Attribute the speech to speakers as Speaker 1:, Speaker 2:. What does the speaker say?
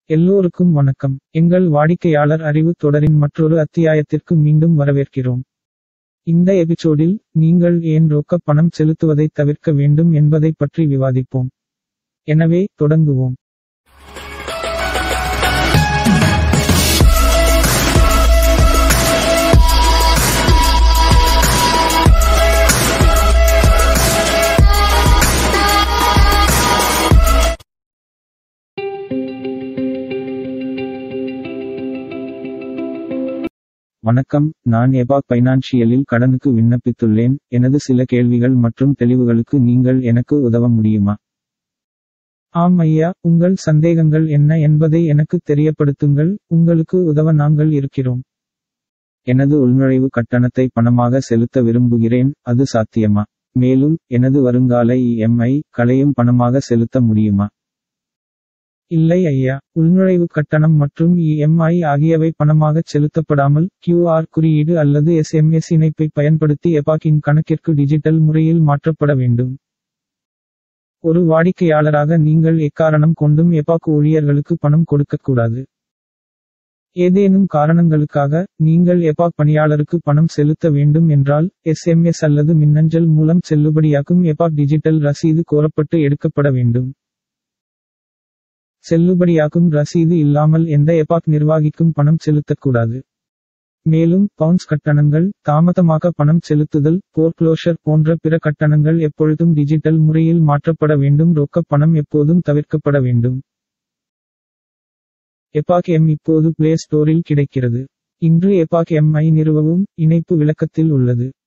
Speaker 1: எல்லோருக்கும் வணக்கம் எங்கள் வாடிக்கையாளர் அறிவு தொடரின் மற்றொரு அத்தியாயத்திற்கு மீண்டும் வரவேற்கிறோம் இந்த எபிசோடில் நீங்கள் ஏன் ரொக்க பணம் செலுத்துவதை தவிர்க்க வேண்டும் என்பதை பற்றி விவாதிப்போம் எனவே தொடங்குவோம் வணக்கம் நான் எபாக் பைனான்சியலில் கடனுக்கு விண்ணப்பித்துள்ளேன் எனது சில கேள்விகள் மற்றும் தெளிவுகளுக்கு நீங்கள் எனக்கு உதவ முடியுமா ஆம் ஐயா உங்கள் சந்தேகங்கள் என்ன என்பதை எனக்கு தெரியப்படுத்துங்கள் உங்களுக்கு உதவ நாங்கள் இருக்கிறோம் எனது உள்நுழைவு கட்டணத்தை பணமாக செலுத்த விரும்புகிறேன் அது சாத்தியமா மேலும் எனது வருங்கால இஎம்ஐ களையும் பணமாக செலுத்த முடியுமா இல்லை ஐயா உள்நுழைவு கட்டணம் மற்றும் இஎம்ஐ ஆகியவை பணமாகச் செலுத்தப்படாமல் QR குறியீடு அல்லது எஸ்எம்எஸ் இணைப்பை பயன்படுத்தி எபாக்கின் கணக்கிற்கு டிஜிட்டல் முறையில் மாற்றப்பட வேண்டும் ஒரு வாடிக்கையாளராக நீங்கள் எக்காரணம் கொண்டும் எபாக் ஊழியர்களுக்கு பணம் கொடுக்கக்கூடாது ஏதேனும் காரணங்களுக்காக நீங்கள் எபாக் பணியாளருக்கு பணம் செலுத்த வேண்டும் என்றால் எஸ்எம்எஸ் அல்லது மின்னஞ்சல் மூலம் செல்லுபடியாக்கும் எபாக் டிஜிட்டல் ரசீது கோரப்பட்டு எடுக்கப்பட வேண்டும் செல்லுபடியாக்கும் ரசீது இல்லாமல் எந்த எபாக் நிர்வாகிக்கும் பணம் செலுத்தக்கூடாது மேலும் பவுன்ஸ் கட்டணங்கள் தாமதமாக பணம் செலுத்துதல் போர்க்ளோஷர் போன்ற பிற கட்டணங்கள் எப்பொழுதும் டிஜிட்டல் முறையில் மாற்றப்பட வேண்டும் ரொக்க பணம் எப்போதும் தவிர்க்கப்பட வேண்டும் எபாக் எம் இப்போது பிளே ஸ்டோரில் கிடைக்கிறது இன்று எபாக் எம் ஐ நிறுவவும் இணைப்பு விளக்கத்தில் உள்ளது